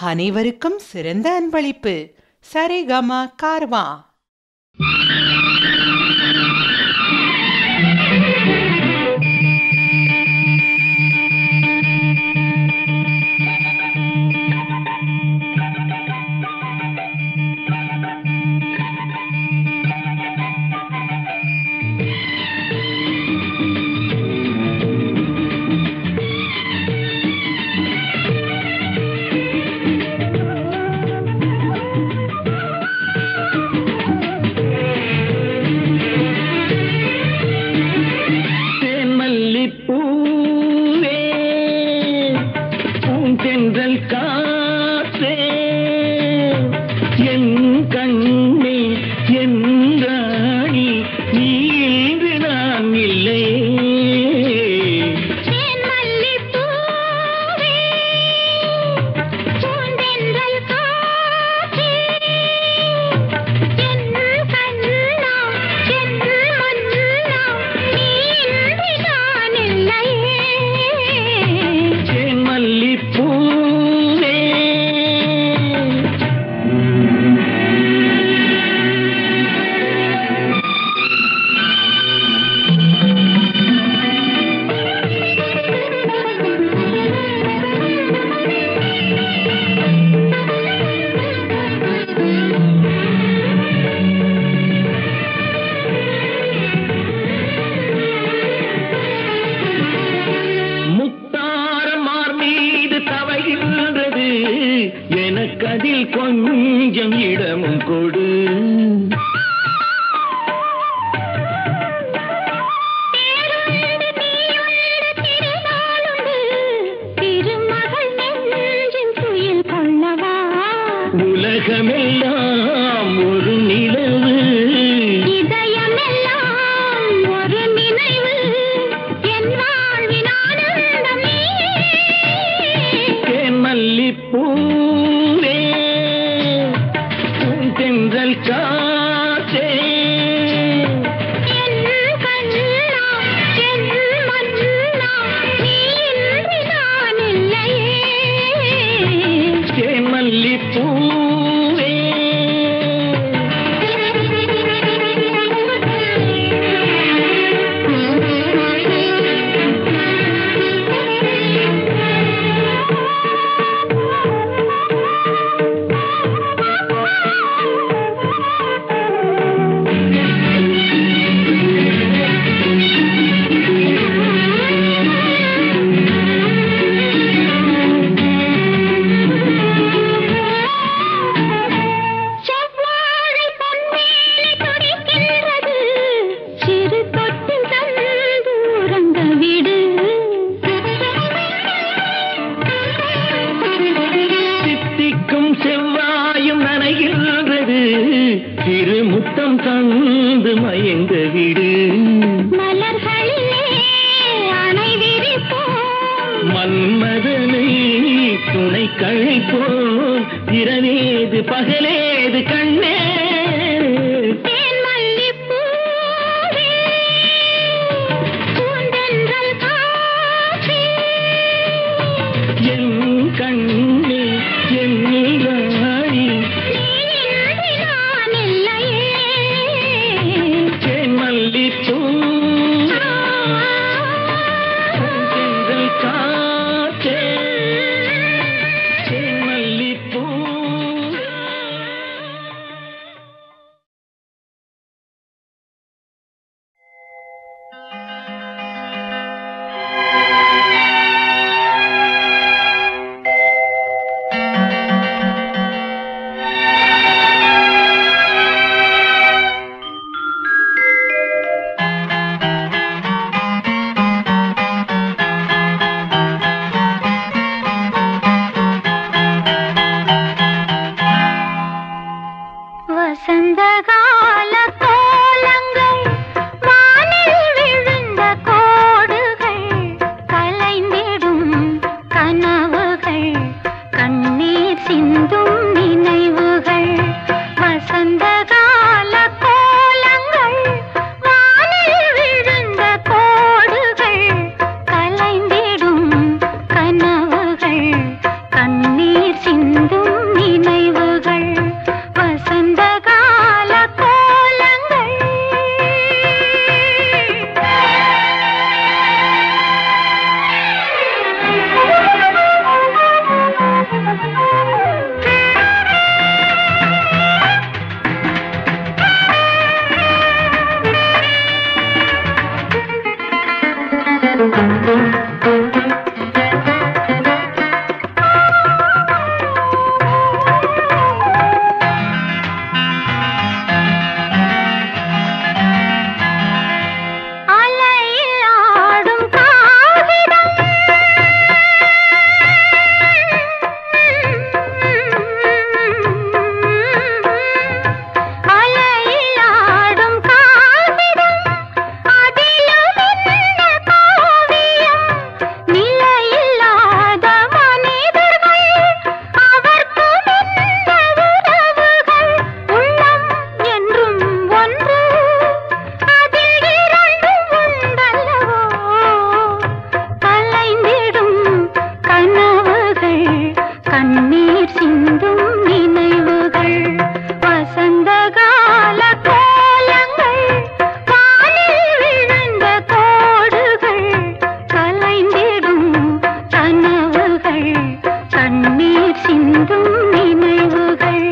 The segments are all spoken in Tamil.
அனைவருக்கும் சிறந்த அன்பளிப்பு சரிகம கார்வா தேன்மல்லிப்பூவே பூந்தென்றல் காற்றே என் கண்ணே என் ராணி நீ இன்று நான் இல்லையே தேன்மல்லிப்பூவே முத்தாரமார் மீது தவைகின்றது எனக்கதில் கொஞ்சம் இடமும் கொடு உலகமெல்லாம் ஒரு நிலவு தேன்மல்லிப்பூவே பூந்தென்றல் காற்றே தேன்மல்லிப்பூவே சித்திக்கும் செவ்வாயும் நனைகின்றது திரு முத்தம் தந்து மயங்க விடு மலர்களிலே அணை விரிப்போம் மன்மதனை துணை கழிப்போம் இரவேது பகலேது கண்ணே தேன்மல்லிப்பூவே, பூந்தென்றல் காற்றே, என் கண்ணே என் ராணி நீ இன்றி நான் இல்லையே. தேன் மல்லிப்பூ பூந்தென்றல் காற்றே தேன் மல்லிப்பூ வசந்தகால கோலங்கள் வானில் விழுந்த கோடுகள் கலைந்திடும் கனவுகள் கண்ணீர் சிந்தும் நினைவுகள் வசந்தகால கோலங்கள் வானில் விழுந்த கோடுகள் கலைந்திடும் கனவுகள் கண்ணீர் சிந்தும் கண்ணீர் சிந்தும் நினைவுகள் வசந்த கால கோலங்கள் வானில் விழுந்த கோடுகள் கலைந்திடும் கனவுகள் கண்ணீர் சிந்தும் நினைவுகள்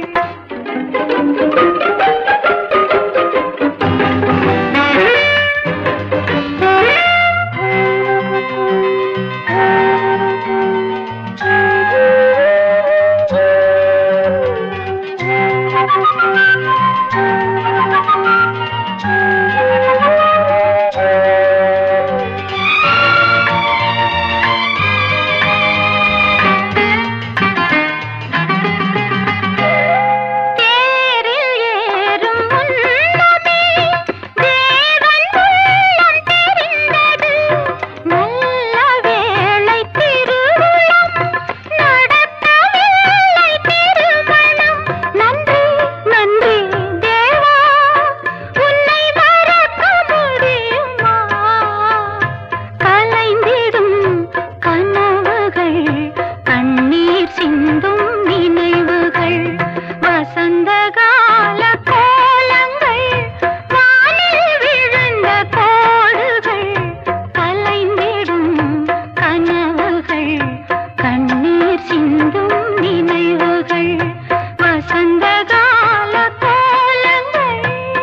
தேரில் ஏறும் முன்னமே தேவன் உள்ளம் தெரிந்தது நல்ல வேளை திருவுளம் நடக்கவில்லை திருமணம் நன்றி நன்றி தேவா உன்னை மறக்க முடியுமா கலைந்திடும் கனவுகள் கண்ணீர் சிந்தும் நினைவுகள் வசந்த கால கோலங்கள் வானில் விழுந்த கோடுகள் கலைந்திடும் கனவுகள் கண்ணீர் சிந்தும் நினைவுகள் வசந்த கால கோலங்கள்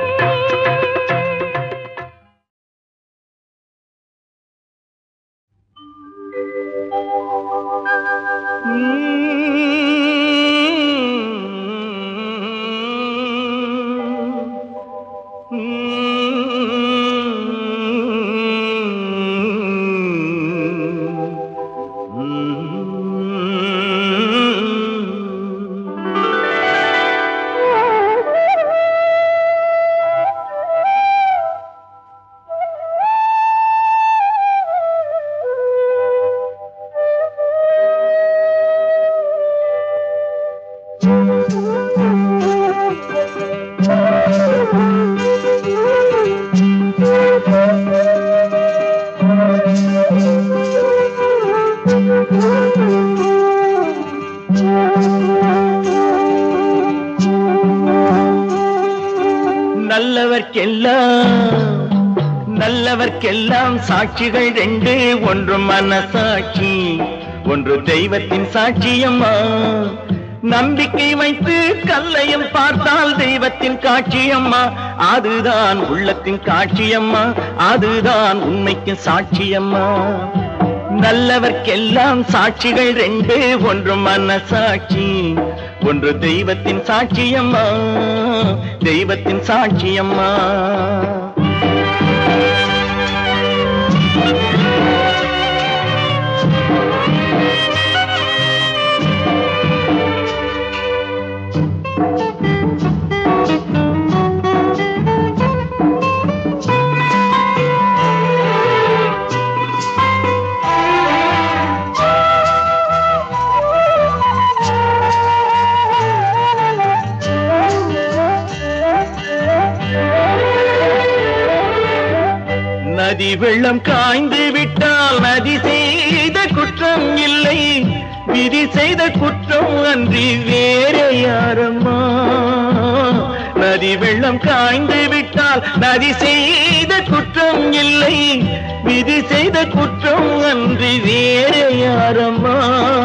நல்லவர்க்கெல்லாம் நல்லவர்க்கெல்லாம் சாட்சிகள் ரெண்டு ஒன்று மனசாட்சி ஒன்று தெய்வத்தின் சாட்சியம்மா நம்பிக்கை வைத்து கல்லையும் பார்த்தால் தெய்வத்தின் காட்சியம்மா அதுதான் உள்ளத்தின் காட்சியம்மா அதுதான் உண்மைக்கு சாட்சியம்மா நல்லவர்க்கெல்லாம் சாட்சிகள் ரெண்டு ஒன்று மனசாட்சி ஒன்று தெய்வத்தின் சாட்சியம்மா தெய்வத்தின் சாட்சியம்மா நதி வெள்ளம் காய்ந்து விட்டால் நதி செய்த குற்றம் இல்லை விதி செய்த குற்றம் அன்றி வேற யாரம்மா நதி வெள்ளம் காய்ந்து விட்டால் நதி செய்த குற்றம் இல்லை விதி செய்த குற்றம் அன்றி வேற யாரம்மா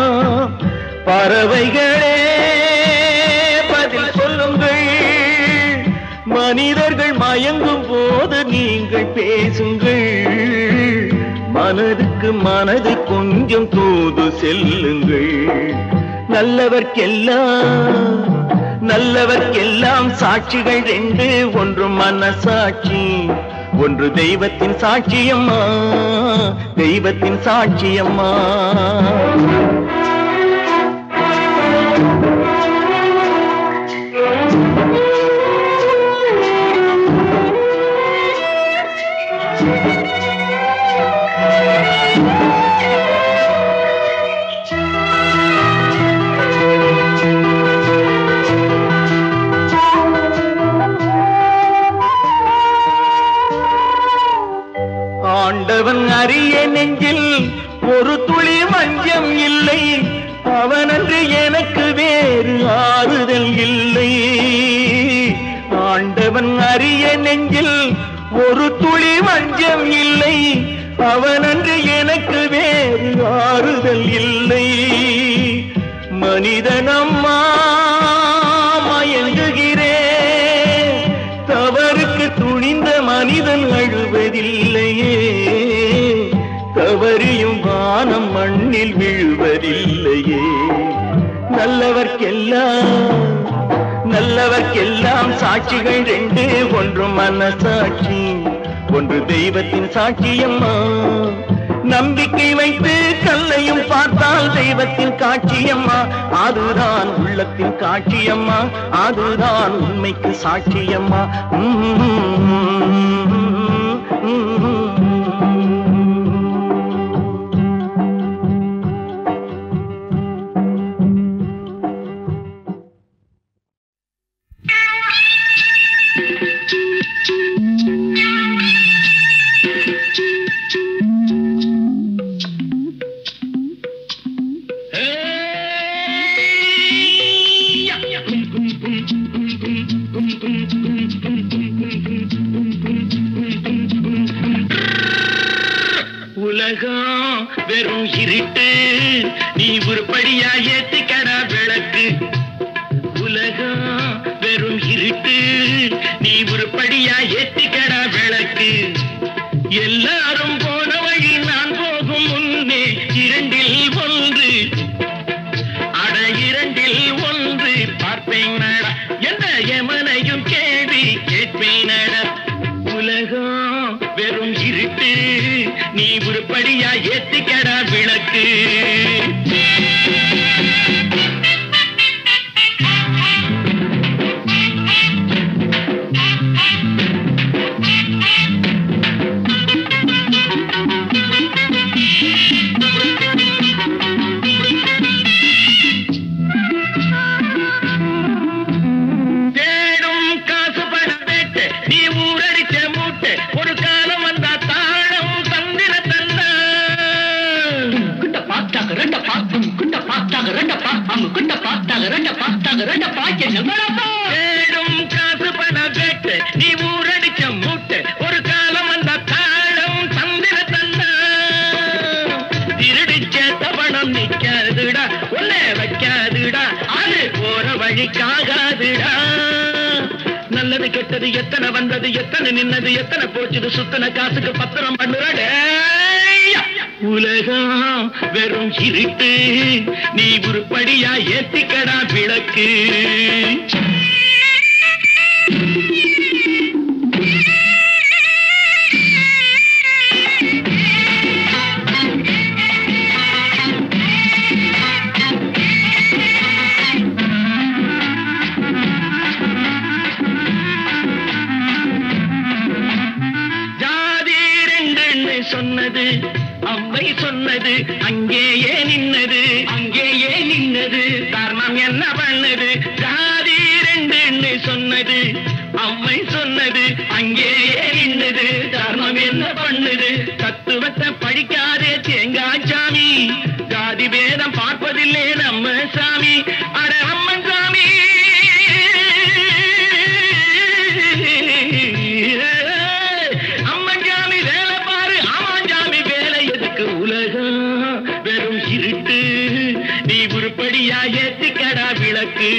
பறவைகளே பதில் சொல்லுங்கள் மனிதர்கள் மயங்கும் போது நீங்கள் பேசுங்கள் மனதுக்கு மனது கொஞ்சம் தூது செல்லுங்கள் நல்லவர்க்கெல்லாம் நல்லவர்க்கெல்லாம் சாட்சிகள் ரெண்டு ஒன்று மனசாட்சி ஒன்று தெய்வத்தின் சாட்சியம்மா தெய்வத்தின் சாட்சியம்மா ஆண்டவன் அரிய நெஞ்சில் ஒரு துளி மஞ்சம் இல்லை அவனன்று எனக்கு வேறு ஆறுதல் இல்லை ஆண்டவன் அறிய நெஞ்சில் ஒரு துளி வஞ்சம் இல்லை அவனன்று எனக்கு வேறு ஆறுதல் இல்லை மனிதனம்மா மயங்குகிறேன் தவறுக்கு துணிந்த மனிதன் அழுவதில்லையே தவறியும் வானம் மண்ணில் விழுவதில்லையே நல்லவர்க்கெல்லாம் நல்லவர்க்கெல்லாம் சாட்சிகள் ரெண்டு ஒன்று மனசாட்சி ஒன்று தெய்வத்தின் சாட்சியம்மா நம்பிக்கை வைத்து கல்லையும் பார்த்தால் தெய்வத்தின் காட்சியம்மா அதுதான் உள்ளத்தின் காட்சியம்மா அதுதான் உண்மைக்கு சாட்சியம்மா உலகம் வெறும் இருட்டு நீ உருப்படியா ஏத்திக்கடா விளக்கு உலகம் வெறும் இருட்டு நீ உருப்படியா ஏத்திக்கடா விளக்கு எல்லாரும் போன வழி நான் போகும் முன்னே இரண்டில் ஒன்று அட இரண்டில் ஒன்று பார்ப்பேன் நட எந்த எமனையும் கேள்வி கேட்பேன் நட உலகம் வெறும் இருட்டு நீ உருப்படியா ஏத்திக்கடா விளக்கு தேடும் காசு பணம் வேட்டு நீ ஊரடிச்ச மூட்டை ஒரு காலம் வந்தா தாழம் தந்திர தந்தா குண்ட பார்த்தாக ரெண்ட பார்த்தும் குண்ட பார்த்தாக ரெண்ட பார்த்தாங்க குண்ட பார்த்தாக ரெண்ட பார்த்தாக ரெண்ட பாய்க்க நம்மளப்பா தேடும் காசு பணம் வேட்டு நீ ஊரடிச்ச மூட்டை ஒரு காலம் வந்தா தாழம் தந்திர தந்தா திருடிச்ச தவணம் நிக்காதுடா உன்னை வைக்காதுடா அது போற வழிக்காகாதுடா நல்லது கெட்டது எத்தனை வந்தது எத்தனை நின்னது எத்தனை போச்சுது சுத்தன காசுக்கு பத்திரம் பண்ணுறாடே உலகம் வெறும் இருட்டு நீ உருப்படியா ஏத்திக்கடா விளக்கு ஜாதி ரெண்டுன்னு சொன்னது அம்மை சொன்னது அங்கேயே நின்னது அங்கேயே நின்னது தர்மம் என்ன பண்ணது ஜாதி ரெண்டுன்னு சொன்னது அம்மை சொன்னது அங்கேயே நின்னது தர்மம் என்ன பண்ணுது தத்துவத்தை படிக்காதே தேங்காய் சாமி ஜாதி பேதம் பார்ப்பதில்லை நம்ம சாமி அட அம்மன் சாமி அம்மஞ்சாமி வேலை பாரு ஆமாஞ்சாமி வேலை எதுக்கு உலகம் வெறும் இருட்டு நீ உருப்படியா ஏத்திக்கடா விளக்கு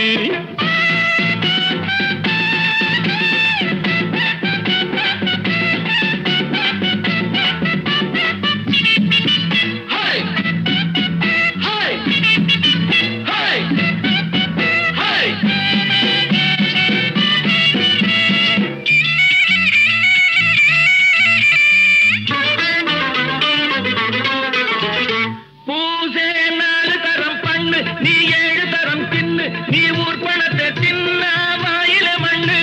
ஹாய் ஹாய் ஹாய் ஹாய் பூசே நாலு தரம் பண்ணு நீ ஏழு தரம் தின்னு நீ ஊர் பணத்தை தின்ன வாயில மண்ணு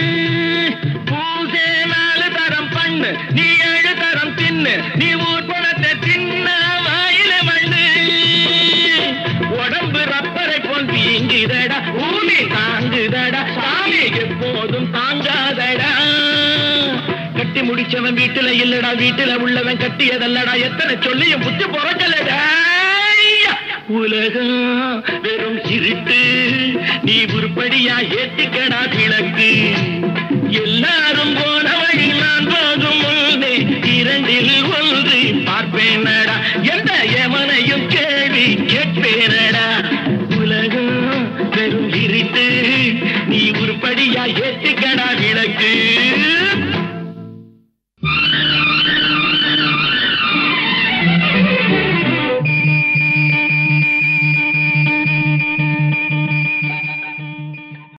பூசே நாலு தரம் பண்ணு நீ ஏழு தரம் தின்னு நீ ஊர் பணத்தை தின்ன வாயில மண்ணு உடம்பு ரப்பரை போல் வீங்குதடா ஊமி தாங்குதடா சாமி எப்போதும் தாங்காதடா கட்டி முடிச்சவன் வீட்டுல இல்லடா வீட்டுல உள்ளவன் கட்டியதல்லடா எத்தனை சொல்லியும் புத்தி பொறக்கலடா உலகம் வெறும் சிரிட்டு நீ உருப்படியா ஏத்திக்கடா கிழக்கு எல்லாரும் போன வழி நான் போகும்